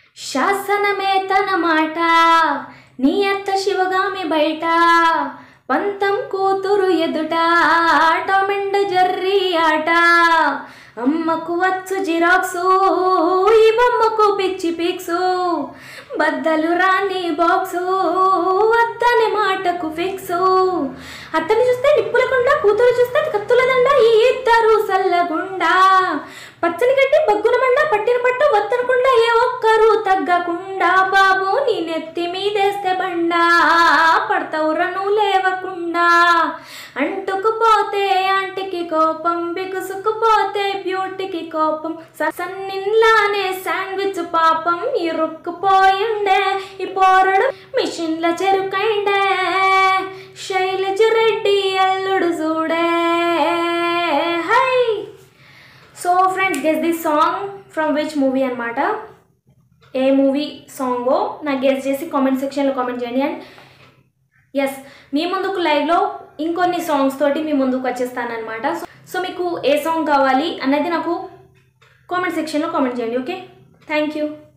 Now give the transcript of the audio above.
శాసనమే తన మాట నీ అత్త శివగామి బయట పంతం కూతురు ఎదుట టమెండ్ జర్రీ ఆట అమ్మకు వచ్చు జిరాక్సు ఈ బొమ్మకు పిచ్చి పిక్సు బద్దలు రాని బాక్సు వద్దని మాటకు ఫిక్సు అత్తని చూస్తే నిప్పులకుండా కూతురు చూస్తే కత్తుల దండ ఈ ఇద్దరు సల్లగుండా పచ్చని గడ్డి బగ్గున మండ పట్టిన పట్టు వత్తనకుండా ఏ ఒక్కరు తగ్గకుండా బాబు నీ నెత్తి మీదేస్తే బండా పడతావురా నువ్వు లేవకుండా అంటుకుపోతే ఆంటికి కోపం బిగుసుకుపోతే బ్యూటీకి కోపం స- సన్నిన్లానే శాండ్విచ్ పాపం ఇరుక్కుపోయిండే ఈ పోరడు మిషన్ల చెరుకైండే శైలజ రెడ్డి అల్లుడు చూడే hi so friends guess this song from which movie అనమాట ఏ మూవీ సాంగో నాకు గెస్ చేసి కామెంట్ సెక్షన్లో కామెంట్ చేయండి అండ్ ఎస్ మీ ముందుకు లైవ్లో ఇంకొన్ని సాంగ్స్ తోటి మీ ముందుకు వచ్చేస్తానమాట సో మీకు ఏ సాంగ్ కావాలి అన్నది నాకు కామెంట్ సెక్షన్లో కామెంట్ చేయండి ఓకే థ్యాంక్ యూ